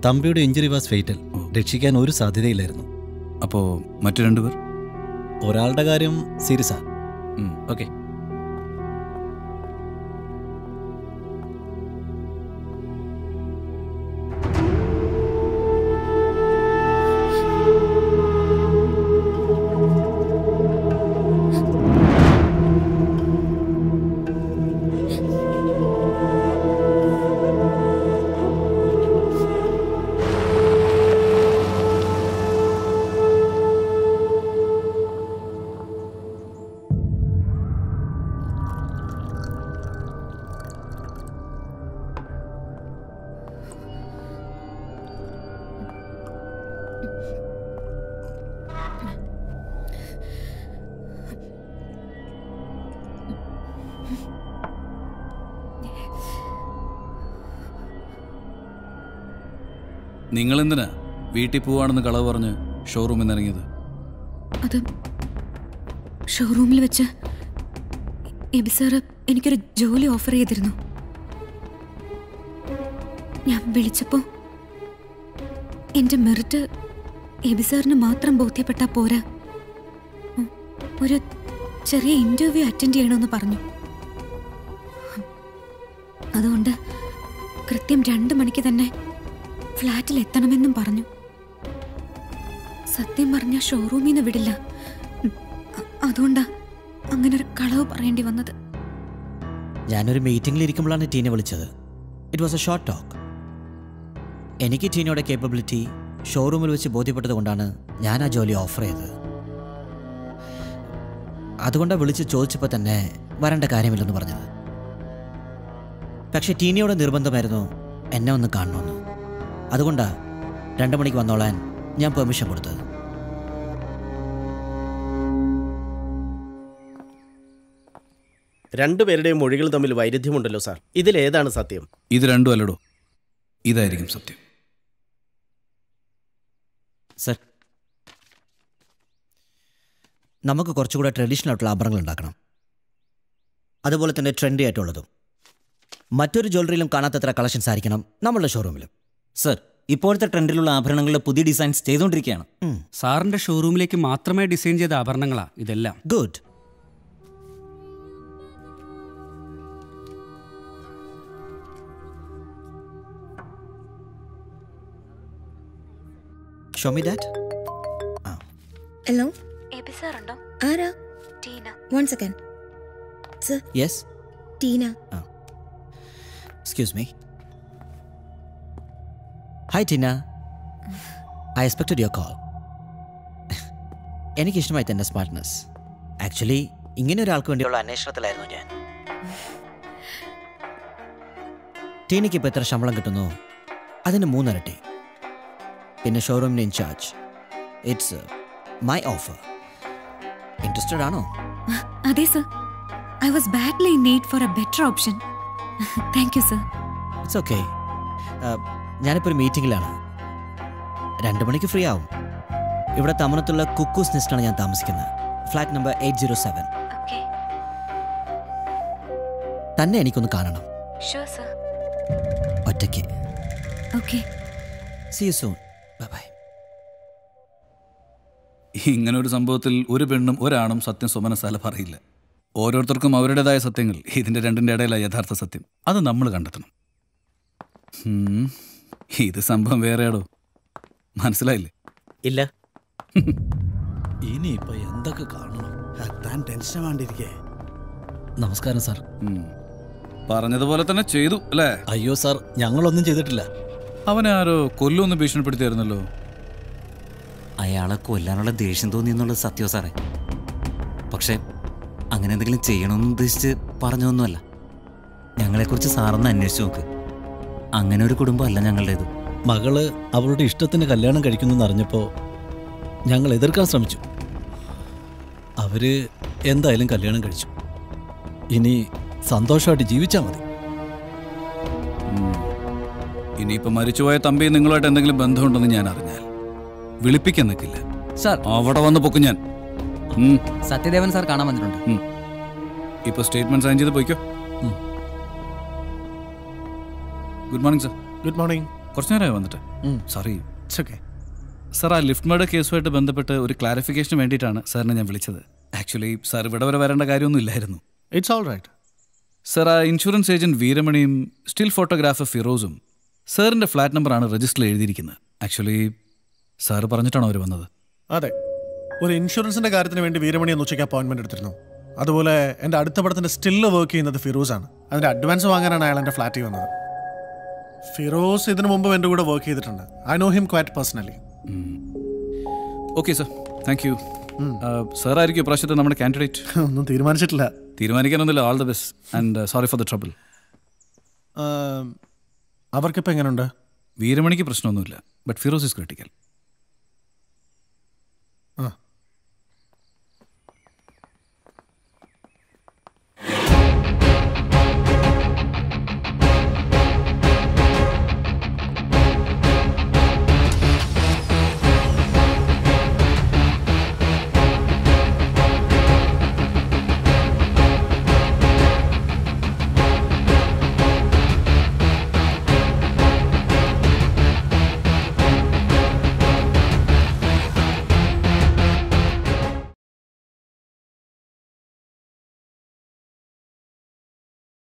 തമ്പിയുടെ injury was fatal രക്ഷിക്കാൻ ഒരു സാധ്യതയില്ലായിരുന്നു അപ്പോ മറ്റു രണ്ടുപേർ ഒരാളുടെ കാര്യം സീരിയസാ ഉം. ഓക്കെ നിങ്ങൾ എന്തിനാ വീട്ടിൽ പോവാണെന്ന് കളവ് പറഞ്ഞ് ഷോറൂമിൽ നിന്ന് ഇറങ്ങിയത് അത് ഷോറൂമിൽ വെച്ച് എബി സാറ് എനിക്കൊരു ജോലി ഓഫർ ചെയ്തിരുന്നു ഞാൻ വിളിച്ചപ്പോൾ എൻ്റെ മെറിറ്റ് എബി സാറിന് മാത്രം ബോധ്യപ്പെട്ടാ പോരാ ഉം, ഒരു ചെറിയ ഇൻ്റർവ്യൂ അറ്റൻഡ് ചെയ്യണമെന്ന് പറഞ്ഞു അതുകൊണ്ട് കൃത്യം രണ്ട് മണിക്ക് തന്നെ ഫ്ലാറ്റിൽ എത്തണമെന്നും പറഞ്ഞു സത്യം പറഞ്ഞ ഷോറൂമിൽ നിന്ന് വിടില്ല ഉം, അ- അതുകൊണ്ടാ അങ്ങനെ ഒരു കളവ് പറയേണ്ടി വന്നത് ഞാനൊരു മീറ്റിംഗിൽ ഇരിക്കുമ്പോഴാണ് ടീനെ വിളിച്ചത് it was a short talk എനിക്ക് ടീനയുടെ കേപ്പബിലിറ്റി ഷോറൂമിൽ വെച്ച് ബോധ്യപ്പെട്ടത് കൊണ്ടാണ് ഞാൻ ആ ജോലി ഓഫർ ചെയ്തത് അതുകൊണ്ടാണ് വിളിച്ച് ചോദിച്ചപ്പോൾ തന്നെ വരേണ്ട കാര്യമില്ലെന്ന് പറഞ്ഞത് പക്ഷെ ടീനയുടെ നിർബന്ധമായിരുന്നു എന്നെ ഒന്ന് കാണണമെന്ന് അതുകൊണ്ടാണ് രണ്ട് മണിക്ക് വന്നോളാൻ ഞാൻ പെർമിഷൻ കൊടുത്തത് രണ്ടുപേരുടെയും മൊഴികൾ തമ്മിൽ വൈരുദ്ധ്യമുണ്ടല്ലോ സാർ ഇതിലേതാണ് സത്യം ഇത് രണ്ടും അല്ലടോ ഇതായിരിക്കും സത്യം സർ നമുക്ക് കുറച്ചുകൂടെ ട്രഡീഷണൽ ആയിട്ടുള്ള ആഭരണങ്ങൾ ഉണ്ടാക്കണം അതുപോലെ തന്നെ ട്രെൻഡി ആയിട്ടുള്ളതും മറ്റൊരു ജ്വല്ലറിയിലും കാണാത്തത്ര കളക്ഷൻസ് ആയിരിക്കണം നമ്മളുടെ ഷോറൂമിലും സർ ഇപ്പോഴത്തെ ട്രെൻഡിലുള്ള ആഭരണങ്ങളുടെ പുതിയ ഡിസൈൻസ് ചെയ്തുകൊണ്ടിരിക്കുകയാണ് സാറിന്റെ ഷോറൂമിലേക്ക് മാത്രമേ ഡിസൈൻ ചെയ്ത ആഭരണങ്ങളാ ഇതെല്ലാം good show me that hello Eby സാറുണ്ടോ ആരാ Tina one second sir yes Tina excuse me hi Tina I expected your call എനിക്കിഷ്ടമായി തൻ്റെ സ്മാർട്ട്നെസ് ആക്ച്വലി ഇങ്ങനെ ഒരാൾക്ക് വേണ്ടിയുള്ള അന്വേഷണത്തിലായിരുന്നു ഞാൻ ടീനയ്ക്ക് ഇപ്പോൾ എത്ര ശമ്പളം കിട്ടുന്നു അതിന് മൂന്നിരട്ടി പിന്നെ ഷോറൂമിൻ്റെ incharge it's my offer interested ആണോ അതെ sir I was badly in need for a better option thank you sir it's okay ഞാനിപ്പോൾ ഒരു മീറ്റിങ്ങിലാണ് രണ്ട് മണിക്ക് ഫ്രീ ആവും ഇവിടെ തമനത്തുള്ള കുക്കൂസ് നെസ്റ്റിലാണ് ഞാൻ താമസിക്കുന്നത് flat number eight zero seven okay തന്നെ എനിക്കൊന്ന് കാണണം ഷുവർ സർ ഒറ്റയ്ക്ക് okay see you soon bye ഇങ്ങനെ ഒരു സംഭവത്തിൽ ഒരു പെണ്ണും ഒരാണും സത്യം സുമനസാല പറയില്ല ഓരോരുത്തർക്കും അവരുടേതായ സത്യങ്ങൾ ഇതിന്റെ രണ്ടിന്റെ ഇടയിലാണ് യഥാർത്ഥ സത്യം അത് നമ്മൾ കണ്ടെത്തണം ഉം, ഇത് സംഭവം വേറെയാടോ മനസ്സിലായില്ലേ ഇല്ല ഇനിയിപ്പോ എന്തൊക്കെ കാണണം താൻ ടെൻഷൻ വേണ്ടിയിരിക്കേ നമസ്കാരം സാർ ഉം. പറഞ്ഞതുപോലെ തന്നെ ചെയ്തു അല്ലേ അയ്യോ സാർ ഞങ്ങളൊന്നും ചെയ്തിട്ടില്ല അവനെ ആരോ കൊല്ലൊന്ന് ഭീഷണിപ്പെടുത്തിയായിരുന്നല്ലോ അയാളെ കൊല്ലാനുള്ള ദേഷ്യം തോന്നി എന്നുള്ളത് സത്യോ സാറേ പക്ഷേ അങ്ങനെ എന്തെങ്കിലും ചെയ്യണമെന്ന് ഉദ്ദേശിച്ച് പറഞ്ഞതൊന്നുമല്ല ഞങ്ങളെക്കുറിച്ച് സാറൊന്ന് അന്വേഷിച്ച് നോക്ക് അങ്ങനെ ഒരു കുടുംബമല്ല ഞങ്ങളുടേത് മകള് അവളുടെ ഇഷ്ടത്തിന് കല്യാണം കഴിക്കുന്നു അറിഞ്ഞപ്പോ ഞങ്ങൾ എതിർക്കാൻ ശ്രമിച്ചു അവര് എന്തായാലും കല്യാണം കഴിച്ചു ഇനി സന്തോഷമായിട്ട് ജീവിച്ചാൽ മതി ഉം. ഇനിയിപ്പോ മരിച്ചുപോയ തമ്പി നിങ്ങളുമായിട്ട് എന്തെങ്കിലും ബന്ധമുണ്ടെന്ന് ഞാൻ അറിഞ്ഞാൽ വിളിപ്പിക്കാൻ നിൽക്കില്ല സാർ അവിടെ വന്ന് പൊക്കും ഞാൻ ഉം. സത്യദേവൻ സാർ കാണാൻ വന്നിട്ടുണ്ട് ഉം. ഇപ്പൊ സ്റ്റേറ്റ്മെന്റ് സൈൻ ചെയ്ത് പോയിക്കോ good morning sir good morning കുറച്ച് നേരമായി വന്നിട്ട് സോറി ഓക്കെ സാർ ആ ലിഫ്റ്റ് മർഡർ കേസുമായിട്ട് ബന്ധപ്പെട്ട് ഒരു ക്ലാരിഫിക്കേഷന് വേണ്ടിയിട്ടാണ് സാറിനെ ഞാൻ വിളിച്ചത് ആക്ച്വലി സാർ ഇവിടെ വരെ വരേണ്ട കാര്യമൊന്നും ഇല്ലായിരുന്നു ഇറ്റ്സ് ഓൾ റൈറ്റ് സാർ ആ ഇൻഷുറൻസ് ഏജന്റ് വീരമണിയും സ്റ്റിൽ ഫോട്ടോഗ്രാഫർ ഫിറോസും സാറിൻ്റെ ഫ്ലാറ്റ് നമ്പറാണ് രജിസ്റ്ററിൽ എഴുതിയിരിക്കുന്നത് ആക്ച്വലി സാറ് പറഞ്ഞിട്ടാണോ അവർ വന്നത് അതെ ഒരു ഇൻഷുറൻസിന്റെ കാര്യത്തിന് വേണ്ടി വീരമണി എന്ന് ഉച്ചയ്ക്ക് അപ്പോയിന്റ്മെന്റ് എടുത്തിരുന്നു അതുപോലെ എൻ്റെ അടുത്ത പടത്തിന്റെ സ്റ്റില്ല് വർക്ക് ചെയ്യുന്നത് ഫിറോസ് ആണ് അതിന്റെ അഡ്വാൻസ് വാങ്ങാനാണ് അയാൾ എൻ്റെ ഫ്ലാറ്റിൽ വന്നത് ഫിറോസ് ഇതിനു മുമ്പ് എൻ്റെ കൂടെ വർക്ക് ചെയ്തിട്ടുണ്ട് I know him quite personally okay sir thank you sir ആയിരിക്കും പ്രാവശ്യത്തെ നമ്മുടെ കാൻഡിഡേറ്റ് ഒന്നും തീരുമാനിച്ചിട്ടില്ല തീരുമാനിക്കാനൊന്നുമില്ല all the best and sorry for the trouble അവർക്കിപ്പോൾ എങ്ങനെയുണ്ട് വീരമണിക്ക് പ്രശ്നമൊന്നുമില്ല ബട്ട് ഫിറോസ് ഇസ് ക്രിട്ടിക്കൽ